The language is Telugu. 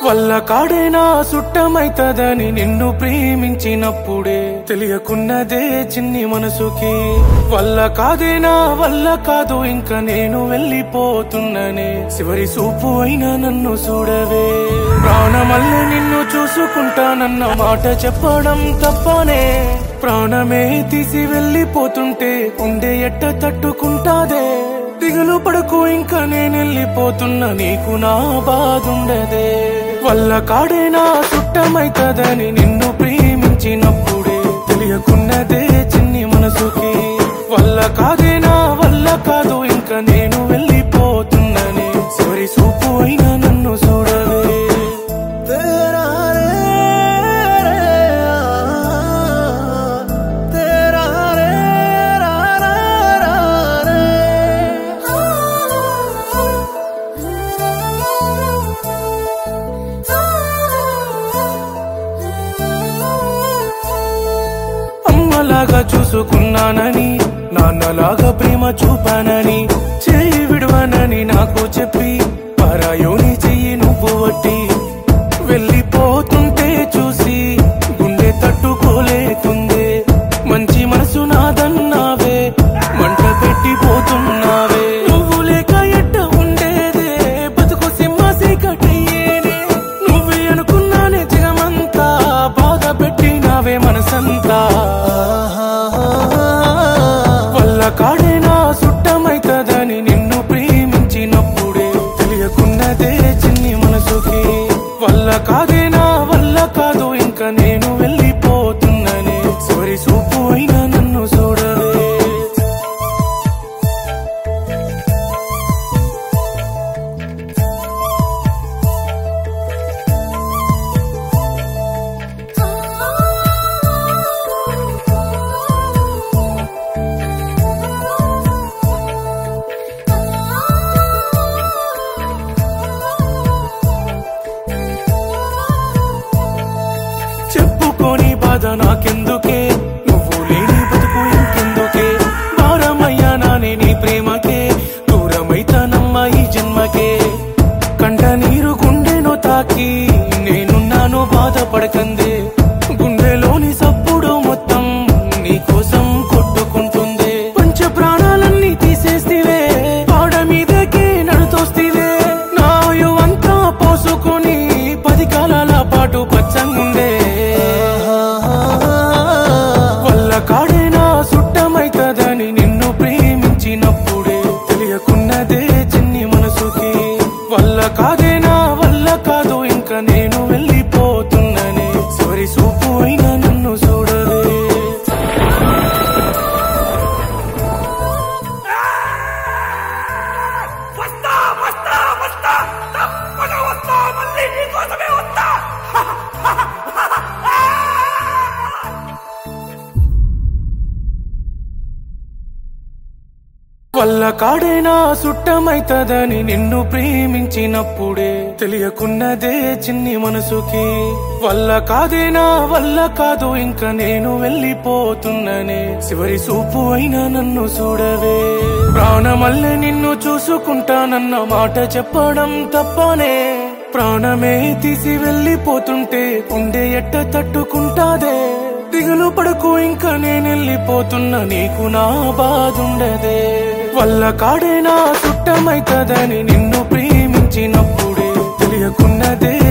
వల్ల కాడేనా సుట్టమైతదని నిన్ను ప్రేమించినప్పుడే తెలియకున్నదే చిన్ని మనసుకి వల్ల కాదేనా వల్ల కాదు ఇంకా నేను వెళ్ళిపోతున్ననే చివరి సూపు అయినా నన్ను చూడవే ప్రాణమల్లే నిన్ను చూసుకుంటానన్న మాట చెప్పడం తప్పనే ప్రాణమే తీసి వెళ్ళిపోతుంటే ఉండే ఎట్ట తట్టుకుంటాదే దిగులు పడకు ఇంకా నేను వెళ్ళిపోతున్నా నీకు నా బాధుండదే వల్ల కాడేనా సుట్టమైతదని నిన్ను ప్రేమించినప్పుడే తెలియకున్నదే చిన్ని మనసుకి వల్ల కాదేనా వల్ల కాదు ఇంకా నేను వెళ్ళిపోతున్ననే చివరి సూపు అయినా నన్ను చూడవే तेरा रे रे आ, तेरा रे रा रा रा रे అమ్మలాగా చూసుకున్నానని నాన్నలాగా ప్రేమ చూపానని చేయి విడవనని నాకు చెప్పి పరాయోని చెయ్యి నువ్వు వట్టి వెళ్ళిపోతుంటే చూసి గుండె తట్టుకోలేకుందే మంచి మనసు నాదన్నావే మంట పెట్టిపోతున్నావే నువ్వు లేక ఎట్ట ఉండేదే బతుకు సింహాసి కట్టయ్యేనే నువ్వే అనుకున్నానే జగమంతా బాధ పెట్టినావే మనసంతా వల్ల కాడేనా సుట్టమైతదని నిన్ను ప్రేమించినప్పుడే తెలియకున్నదే చిన్ని మనసుకి వల్ల కాదేనా వల్ల కాదు ఇంకా నేను వెళ్ళిపోతున్ననే చివరి సూపు అయినా నన్ను చూడవే చెప్పుకోని బాధ నాకెందుకే నువ్వు లేని బతుకు ఇంకెందుకే భారమయ్యా నానే నీ ప్రేమకే దూరమైతానమ్మా ఈ జన్మకే కంట నీరు గుండెను తాకి నేనున్నాను బాధపడకందే గుండెలోని సప్పుడు మొత్తం నీ కోసం కొట్టుకుంటుందే పంచ ప్రాణాలన్నీ తీసేస్తివే పాడ మీదకే నడుతోస్తివే నాయువంతా పోసుకొని పది కాలాల పాటు పచ్చంగుండే వల్ల కాడేనా సుట్టమైతదని నిన్ను ప్రేమించినప్పుడే తెలియకున్నదే చిన్ని మనసుకి వల్ల కాదేనా వల్ల కాదు ఇంకా నేను వెళ్ళిపోతున్ననే చివరి సూపు అయినా నన్ను చూడవే వస్తా వస్తా వస్తా తప్పక వస్తా మళ్ళీ నీకోసమే వస్తా వల్ల కాడేనా సుట్టమైతదని నిన్ను ప్రేమించినప్పుడే తెలియకున్నదే చిన్ని మనసుకి వల్ల కాదేనా వల్ల కాదు ఇంకా నేను వెళ్ళిపోతున్ననే చివరి సూపు అయినా నన్ను చూడవే ప్రాణమల్లే నిన్ను చూసుకుంటానన్న మాట చెప్పడం తప్పనే ప్రాణమే తీసి వెళ్ళిపోతుంటే ఉండే ఎట్ట తట్టుకుంటాదే దిగులు పడకు ఇంకా నేను వెళ్ళిపోతున్నా నీకు నా బాధుండదే వల్ల కాడేనా సుట్టమైతదని నిన్ను ప్రేమించినప్పుడే తెలియకున్నదే